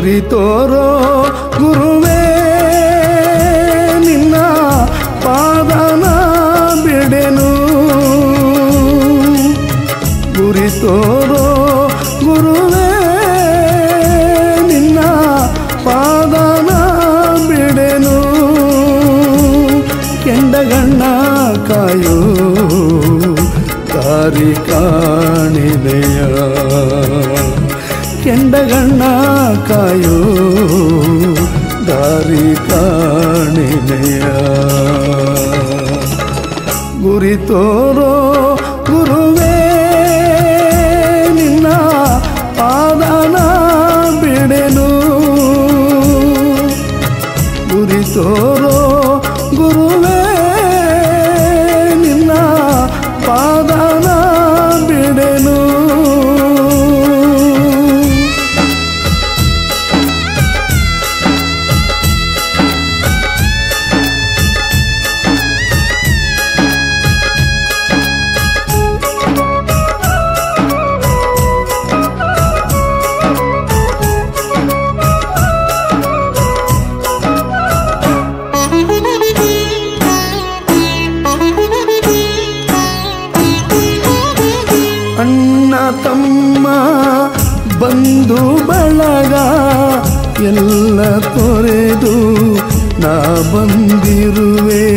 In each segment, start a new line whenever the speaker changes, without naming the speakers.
ಗುರಿ ತೋರೋ ಗುರುವೇ ನಿನ್ನ ಪಾದನ ಬಿಡೆನು ಗುರಿ ತೋರೋ ಗುರುವೇ ನಿನ್ನ ಪಾದನ ಬಿಡೆನು ಕೆಂಡಗಣ್ಣ ಕಾಯೋ ದಾರಿ ಕಾಣಿದೆಯ ಕೆಂಡಗಣ್ಣ ಕಾಯೋ ದಾರಿ ಕಾಣಿದೆಯ ಗುರಿ ತೋರೋ ಗುರುವೇ ನಿನ್ನ ಪಾದನ ಬಿಡೆನು ಗುರಿ ತೋರೋ ಗುರುವೇ ನಿನ್ನ ಪಾದನ ಬಿಡೆನು ಅಣ್ಣ ತಮ್ಮ ಬಂಧು ಬಳಗ ಎಲ್ಲ ತೊರೆದು ನಾ ಬಂದಿರುವೆ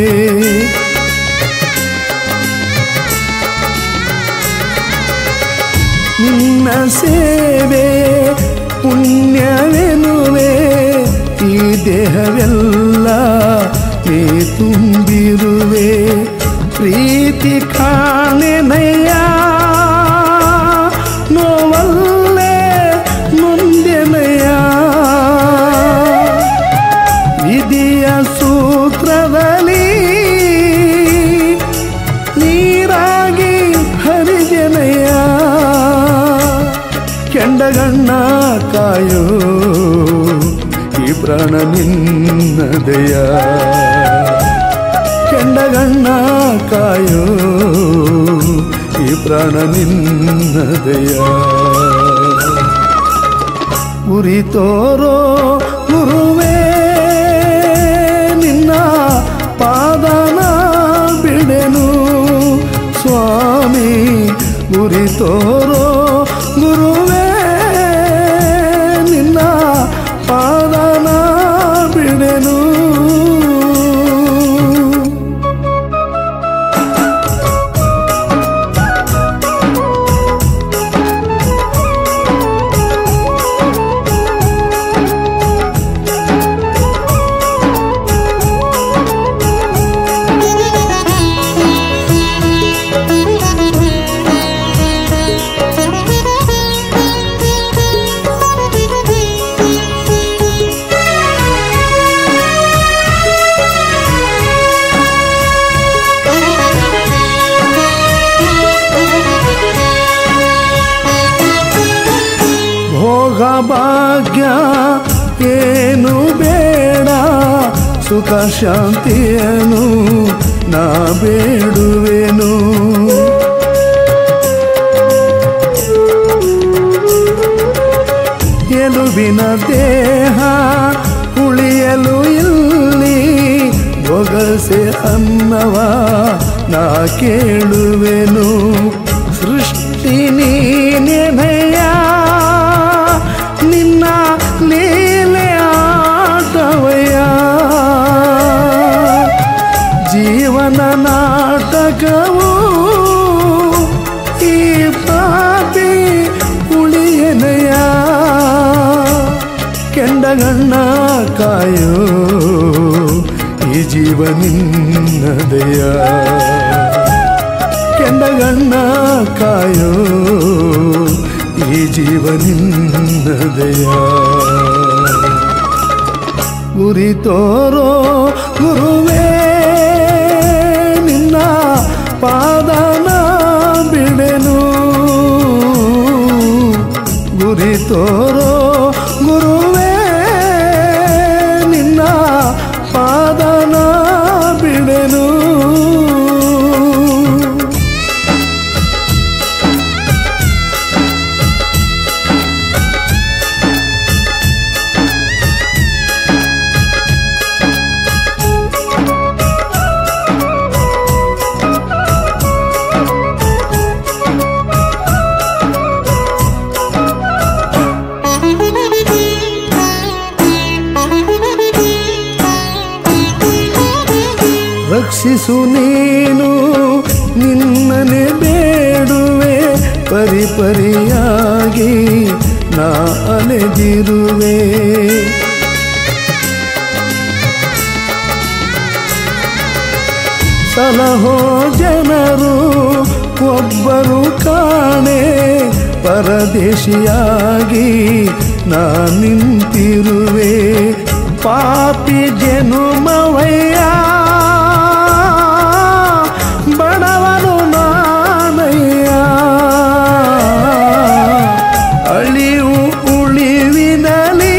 ನಿನ್ನ ಸೇವೆ ಪುಣ್ಯವೆನುವೆ ಈ ದೇಹವೆಲ್ಲ ನೀ ತುಂಬಿರುವೆ ಪ್ರೀತಿ ಕಾಣೆನಯ್ಯ ನೋವಲ್ಲೇ ನೊಂದೆನಯ್ಯ ವಿಧಿಯ ಸೂತ್ರದಲ್ಲಿ ನೀರಾಗಿ ಹರಿಜನಯ್ಯ ಕೆಂಡಗಣ್ಣ ಕಾಯೋ ಈ ಪ್ರಾಣ ನಿನ್ನದೆಯ ಕೆಂಡಗಣ್ಣ ಕಾಯೋ ಈ ಪ್ರಾಣ ನಿನ್ನದೆಯ ಉರಿ ತೋರೋ ಗುರುವೇ ನಿನ್ನ ಪಾದನ ಬಿಡೆನು ಸ್ವಾಮಿ ಗುರಿ ತೋರೋ ಗುರುವೇ ನಿನ್ನ ಪಾದನ ಬಿಡೆನು ಭೋಗ ಭಾಗ್ಯ ಏನು ಬೇಡ ಸುಖ ಶಾಂತಿಯನು ನಾ ಬೇಡುವೆನು ಎಲುಬಿನ ದೇಹ ಉಳಿಯಲು ಇಲ್ಲಿ ಬೊಗಸೆ ಅನ್ನವ ನಾ ಕೇಳುವೆನು ಸೃಷ್ಟಿ ನೀನೆನೆಯ ನಿನ್ನ ಲೀಲೆ ಆಟವಯ ಜೀವನ ನಾಟಕವು ಈ ಪಾಪಿ ಉಳಿಯನಯ ಕೆಂಡಗಣ್ಣ ಕಾಯೋ ಈ ಜೀವ ನಿನ್ನದೆಯ ಕೆಂಡಗಣ್ಣ ಕಾಯೋ ಈ ಜೀವ ನಿನ್ನದೆಯ ಗುರಿ ತೋರೋ ಗುರುವೇ ನಿನ್ನ ಪಾದನ ಬಿಡೆನು ಗುರಿ ತೋರೋ ಗುರುವೇ ನಿನ್ನ ಪಾದನ ಬಿಡೆನು ರಕ್ಷಿಸು ನೀನು ನಿನ್ನನೆ ಬೇಡುವೆ ಪರಿ ಪರಿಯಾಗಿ ನಾ ಅಲೆದಿರುವೆ ಸಲಹೋ ಜನರು ಒಬ್ಬರು ಕಾಣೆ ಪರದೇಶಿಯಾಗಿ ನಾ ನಿಂತಿರುವೆ ಪಾಪಿ ಜನುಮವಯ್ಯ ಬಡವನು ನಾನಯ್ಯ ಅಳಿವು ಉಳಿವಿನಲಿ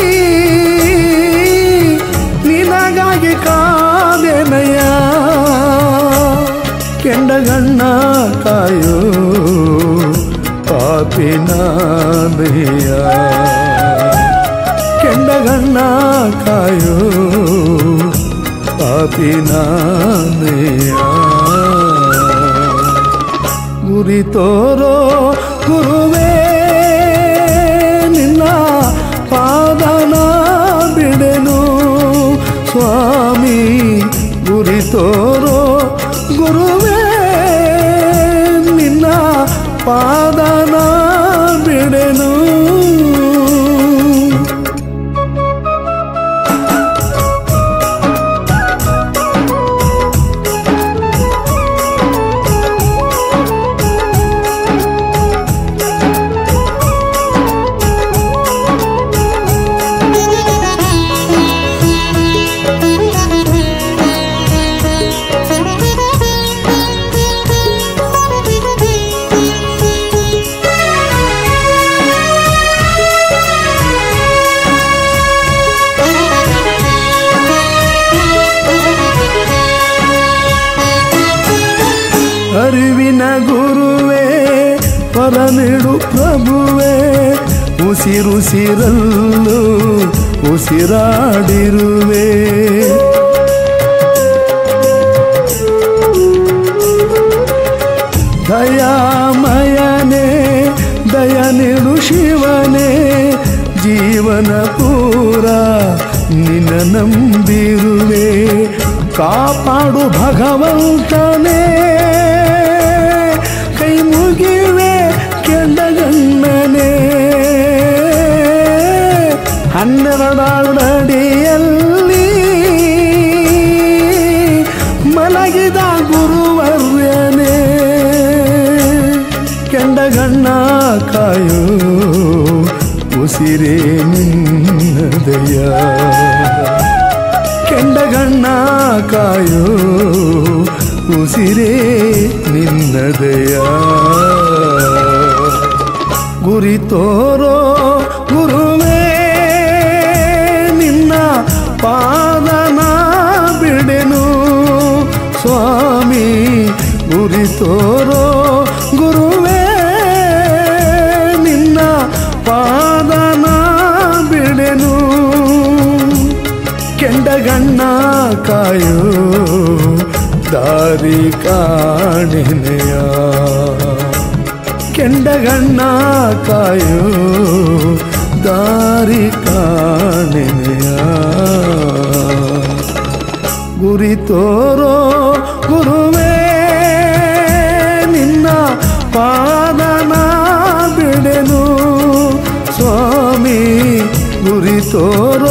ನಿನಗಾಗಿ ಕಾದೆನಯ್ಯ ಕೆಂಡಗಣ್ಣ ಕಾಯೋ ಪಾಪಿನಾದಯ್ಯ ಕೆಂಡಗಣ್ಣ ಕಾಯೋ ಪಾಪಿನಾದಯ್ಯ ಗುರಿ ತೋರೋ ಗುರುವೇ ನಿನ್ನ ಪಾದನ ಬಿಡೆನು ಸ್ವಾಮಿ ಗುರಿ ತೋರೋ ಗುರುವೇ ನಿನ್ನ ಪಾದನ ಬಿಡೆನು ಅರಿವಿನ ಗುರುವೇ ಪರನಿಡು ಪ್ರಭುವೇ ಉಸಿರುಸಿರಲ್ಲೂ ಉಸಿರಾಡಿರುವೆ ದಯಾಮಯನೇ ದಯ ನೀಡು ಶಿವನೇ ಜೀವನ ಪೂರ ನಿನ್ನ ನಂಬಿರುವೆ ಕಾಪಾಡು ಭಗವಂತನೇ ಕೈ ಮುಗಿವೆ ಕೆಂಡಗಣ್ಣನೇ ಹನ್ನೆರಡಡಿಯಲ್ಲಿ ಮಲಗಿದ ಗುರುವರ್ಯನೇ ಕೆಂಡಗಣ್ಣ ಕಾಯೋ ಉಸಿರೇ ನಿನ್ನದಯ ಕೆಂಡಗಣ್ಣ ಕಾಯೋ ಉಸಿರೇ ನಿನ್ನದಯ ಗುರಿ ತೋರೋ ಗುರುವೇ ನಿನ್ನ ಪಾದನ ಬಿಡೆನು ಸ್ವಾಮಿ ಗುರಿ ತೋರೋ ಗುರುವೇ ನಿನ್ನ ಪಾದನ ಬಿಡೆನು ಕೆಂಡಗಣ್ಣ ಕಾಯೋ ದಾರಿ ಕಾಣಿನೆಯ ಕೆಂಡಗಣ್ಣ ಕಾಯೋ ದಾರಿ ಕಾಣಿನೆಯ ಗುರಿ ತೋರೋ ಗುರುವೇ ನಿನ್ನ ಪಾದನ ಬಿಡೆನು ಸ್ವಾಮಿ ಗುರಿ ತೋರೋ